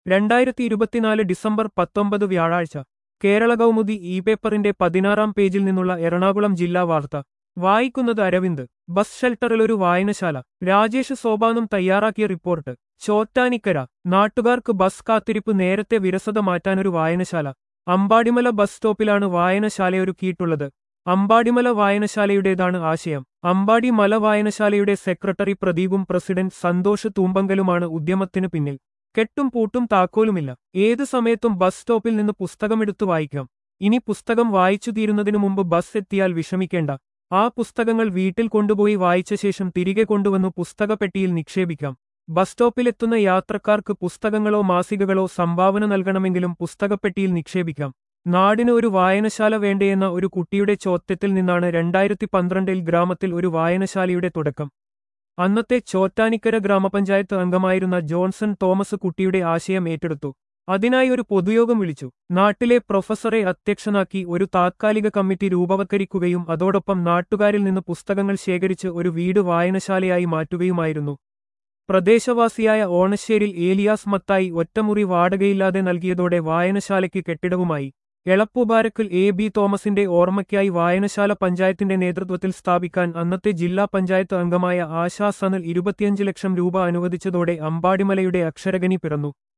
രണ്ടായിരത്തി ഇരുപത്തിനാല് ഡിസംബർ പത്തൊമ്പത് വ്യാഴാഴ്ച കേരള കൗമുദി ഇ പേപ്പറിന്റെ പതിനാറാം പേജിൽ നിന്നുള്ള എറണാകുളം ജില്ലാ വാർത്ത വായിക്കുന്നത് അരവിന്ദ് ബസ് ഷെൽട്ടറിലൊരു വായനശാല രാജേഷ് സോപാനം തയ്യാറാക്കിയ റിപ്പോർട്ട് ചോറ്റാനിക്കര നാട്ടുകാർക്ക് ബസ് കാത്തിരിപ്പ് നേരത്തെ വിരസത മാറ്റാനൊരു വായനശാല അമ്പാടിമല ബസ് സ്റ്റോപ്പിലാണ് വായനശാലയൊരുക്കിയിട്ടുള്ളത് അമ്പാടിമല വായനശാലയുടേതാണ് ആശയം അമ്പാടി മല വായനശാലയുടെ സെക്രട്ടറി പ്രദീപും പ്രസിഡന്റ് സന്തോഷ് തൂമ്പങ്കലുമാണ് ഉദ്യമത്തിന് പിന്നിൽ കെട്ടും പൂട്ടും താക്കോലുമില്ല ഏതു സമയത്തും ബസ് സ്റ്റോപ്പിൽ നിന്ന് പുസ്തകമെടുത്തു വായിക്കാം ഇനി പുസ്തകം വായിച്ചു തീരുന്നതിനു മുമ്പ് ബസ് എത്തിയാൽ വിഷമിക്കേണ്ട ആ പുസ്തകങ്ങൾ വീട്ടിൽ കൊണ്ടുപോയി വായിച്ച ശേഷം തിരികെ കൊണ്ടുവന്നു പുസ്തകപ്പെട്ടിയിൽ നിക്ഷേപിക്കാം ബസ് സ്റ്റോപ്പിലെത്തുന്ന യാത്രക്കാർക്ക് പുസ്തകങ്ങളോ മാസികകളോ സംഭാവന നൽകണമെങ്കിലും പുസ്തകപ്പെട്ടിയിൽ നിക്ഷേപിക്കാം നാടിന് ഒരു വായനശാല വേണ്ടയെന്ന ഒരു കുട്ടിയുടെ ചോദ്യത്തിൽ നിന്നാണ് രണ്ടായിരത്തി പന്ത്രണ്ടിൽ ഗ്രാമത്തിൽ ഒരു വായനശാലയുടെ തുടക്കം അന്നത്തെ ചോറ്റാനിക്കര ഗ്രാമപഞ്ചായത്ത് അംഗമായിരുന്ന ജോൺസൺ തോമസ് കുട്ടിയുടെ ആശയം ഏറ്റെടുത്തു അതിനായി ഒരു പൊതുയോഗം വിളിച്ചു നാട്ടിലെ പ്രൊഫസറെ അധ്യക്ഷനാക്കി ഒരു താത്കാലിക കമ്മിറ്റി രൂപവത്കരിക്കുകയും അതോടൊപ്പം നാട്ടുകാരിൽ നിന്ന് പുസ്തകങ്ങൾ ശേഖരിച്ച് ഒരു വീട് വായനശാലയായി മാറ്റുകയുമായിരുന്നു പ്രദേശവാസിയായ ഓണശ്ശേരിൽ ഏലിയാസ് മത്തായി ഒറ്റമുറി വാടകയില്ലാതെ നൽകിയതോടെ വായനശാലയ്ക്ക് കെട്ടിടവുമായി എളപ്പുപാരക്കിൽ എ ബി തോമസിന്റെ ഓർമ്മയ്ക്കായി വായനശാല പഞ്ചായത്തിന്റെ നേതൃത്വത്തിൽ സ്ഥാപിക്കാൻ അന്നത്തെ ജില്ലാ പഞ്ചായത്ത് അംഗമായ ആശാ സനൽ ഇരുപത്തിയഞ്ച് ലക്ഷം രൂപ അനുവദിച്ചതോടെ അമ്പാടിമലയുടെ അക്ഷരഗനി പിറന്നു